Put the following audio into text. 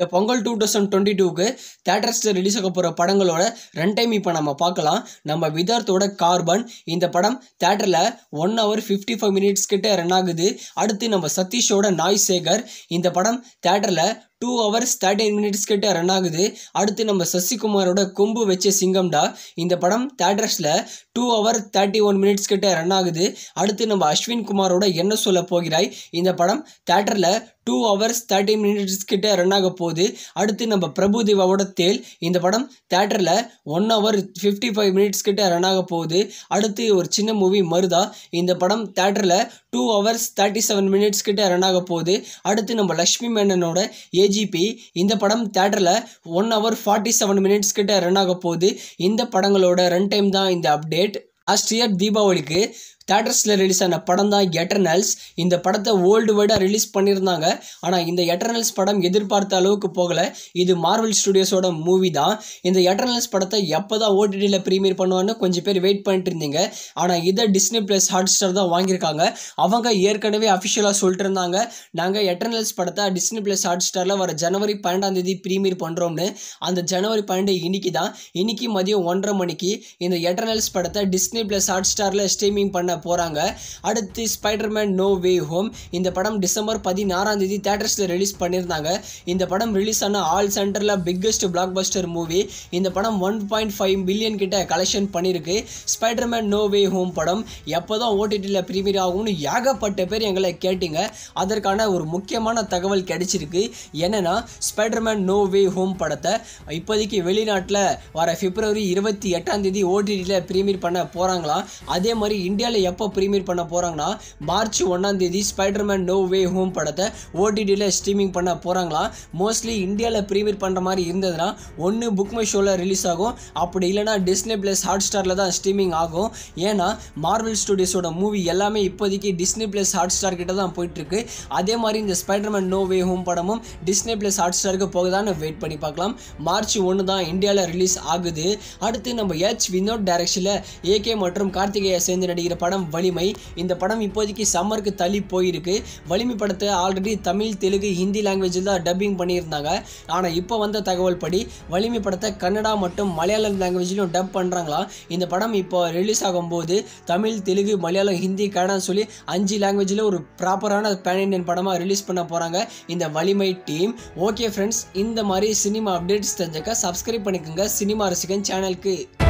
இந்த Pongal two thousand twenty டூக்கு தேட்டர்ஸில் release ஆக போகிற படங்களோட ரன் டைம் இப்போ நம்ம பார்க்கலாம் நம்ம விதார்த்தோட கார்பன் இந்த படம் தேட்டரில் one hour fifty five minutes கிட்ட ரன் ஆகுது அடுத்து நம்ம சதீஷோட நாய் சேகர் இந்த படம் தேட்டரில் டூ ஹவர்ஸ் தேர்ட்டின் மினிட்ஸ் கிட்ட ரன் ஆகுது அடுத்து நம்ம சசிகுமாரோட கொம்பு வச்ச சிங்கம்டா இந்த படம் தேட்டர்ஸில் two hour thirty one minutes கிட்ட ரன் ஆகுது அடுத்து நம்ம அஸ்வின் குமாரோட என்ன சொல்ல போகிறாய் இந்த படம் தேட்டரில் டூ ஹவர்ஸ் தேர்ட்டி மினிட்ஸ் கிட்ட ரன் ஆக போகுது அடுத்து நம்ம பிரபு தேவாவோட தேல் இந்த படம் தேட்டரில் one hour fifty five minutes கிட்ட ரன் ஆக போகுது அடுத்து ஒரு சின்ன மூவி மருதா இந்த படம் தேட்டரில் two hours thirty seven minutes கிட்ட ரன் ஆக போகுது அடுத்து நம்ம லக்ஷ்மி மேனனோட ஏஜிபி இந்த படம் தேட்டரில் one hour forty seven minutes கிட்ட ரன் ஆக போகுது இந்த படங்களோட ரன் டைம் தான் இந்த அப்டேட் லாஸ்ட் இயர் தீபாவளிக்கு தேட்டர்ஸில் ரிலீஸ் ஆன படம் தான் எட்டர்னல்ஸ் இந்த படத்தை வேர்ல்டு வைடாக ரிலீஸ் பண்ணியிருந்தாங்க ஆனால் இந்த எட்டர்னல்ஸ் படம் எதிர்பார்த்த அளவுக்கு போகலை இது மார்வல் ஸ்டுடியோஸோட மூவி தான் இந்த எட்டர்னல்ஸ் படத்தை எப்போ தான் ஓடிடியில் ப்ரீமியர் பண்ணுவான்னு கொஞ்சம் பேர் வெயிட் பண்ணிட்டு இருந்தீங்க ஆனால் இதை டிஸ்னி ப்ளஸ் ஹாட் ஸ்டார் தான் வாங்கியிருக்காங்க அவங்க ஏற்கனவே அஃபிஷியலாக சொல்லிட்டு இருந்தாங்க நாங்கள் எட்டர்னல்ஸ் படத்தை டிஸ்னி ப்ளஸ் ஹாட் ஸ்டாரில் வர ஜனவரி பன்னெண்டாம் தேதி ப்ரீமியர் பண்ணுறோம்னு அந்த ஜனவரி பன்னெண்டு இன்னைக்கு தான் இன்னைக்கு மதியம் ஒன்றரை மணிக்கு இந்த எட்டர்னல்ஸ் படத்தை டிஸ்னி ப்ளஸ் ஹாட் ஸ்டாரில் ஸ்ட்ரீமிங் பண்ண போகிறாங்க அடுத்து ஸ்பைடர்மேன் நோ வே ஹோம் இந்த படம் டிசம்பர் பதினாறாம் தேதி தேட்டர்ஸில் ரிலீஸ் பண்ணியிருந்தாங்க இந்த படம் ரிலீஸ் ஆன ஆல் சென்டரில் பிக்கஸ்ட் பிளாக் பஸ்டர் மூவி இந்த படம் ஒன் பாயிண்ட் ஃபைவ் பில்லியன் கிட்ட கலெக்ஷன் பண்ணியிருக்கு ஸ்பைடர்மேன் நோ வே ஹோம் படம் எப்போ தான் ஓடிடியில் ப்ரீமியர் ஆகும்னு ஏகப்பட்ட பேர் எங்களை கேட்டிங்க அதற்கான ஒரு முக்கியமான தகவல் கிடைச்சிருக்கு என்னென்னா ஸ்பைடர்மேன் நோ வே ஹோம் படத்தை இப்போதைக்கு வெளிநாட்டில் வர பிப்ரவரி இருபத்தி எட்டாம் தேதி ஓடிடியில் ப்ரீமியர் பண்ண போகிறாங்களாம் அதே மாதிரி இந்தியாவில் எப்போ ப்ரீமியர் பண்ண போகிறாங்கன்னா மார்ச் ஒன்றாம் தேதி ஸ்பைடர்மேன் நோ வே ஹோம் படத்தை ஓடிடியில் ஸ்ட்ரீமிங் பண்ண போகிறாங்களாம் மோஸ்ட்லி இந்தியாவில் ப்ரீமியர் பண்ணுற மாதிரி இருந்ததுன்னா ஒன்று புக் மை ஷோவில் ரிலீஸ் ஆகும் அப்படி இல்லைனா டிஸ்னி ப்ளஸ் ஹாட் ஸ்டாரில் தான் ஸ்ட்ரீமிங் ஆகும் ஏன்னா மார்வல் ஸ்டுடியோஸோட மூவி எல்லாமே இப்போதைக்கு டிஸ்னி ப்ளஸ் ஹாட் ஸ்டார் கிட்ட தான் போயிட்டுருக்கு அதே மாதிரி இந்த ஸ்பைடர்மேன் நோ வே ஹோம் படமும் டிஸ்னி ப்ளஸ் ஹாட் ஸ்டாருக்கு போகுதான்னு வெயிட் பண்ணி பார்க்கலாம் மார்ச் ஒன்று தான் இந்தியாவில் ரிலீஸ் ஆகுது அடுத்து நம்ம எச் வினோட் டைரக்ஷனில் ஏகே மற்றும் கார்த்திகேயா சேர்ந்து நடிக்கிற படம் வலிமை இந்த படம் இப்போதைக்கு சம்மருக்கு தள்ளி போயிருக்கு வலிமை படத்தை ஆல்ரெடி தமிழ் தெலுங்கு ஹிந்தி லாங்குவேஜில் தான் டப்பிங் பண்ணியிருந்தாங்க ஆனால் இப்போ வந்த தகவல் படி வலிமை படத்தை கன்னடா மற்றும் மலையாளம் லாங்குவேஜிலும் டப் பண்ணுறாங்களா இந்த படம் இப்போ ரிலீஸ் ஆகும்போது தமிழ் தெலுங்கு மலையாளம் ஹிந்தி கன்னடம் சொல்லி அஞ்சு லாங்குவேஜில் ஒரு ப்ராப்பரான பேன் இண்டியன் படமாக ரிலீஸ் பண்ண போகிறாங்க இந்த வலிமை டீம் ஓகே ஃப்ரெண்ட்ஸ் இந்த மாதிரி சினிமா அப்டேட்ஸ் தெரிஞ்சுக்க சப்ஸ்கிரைப் பண்ணிக்கோங்க சினிமா ரசிகன் சேனலுக்கு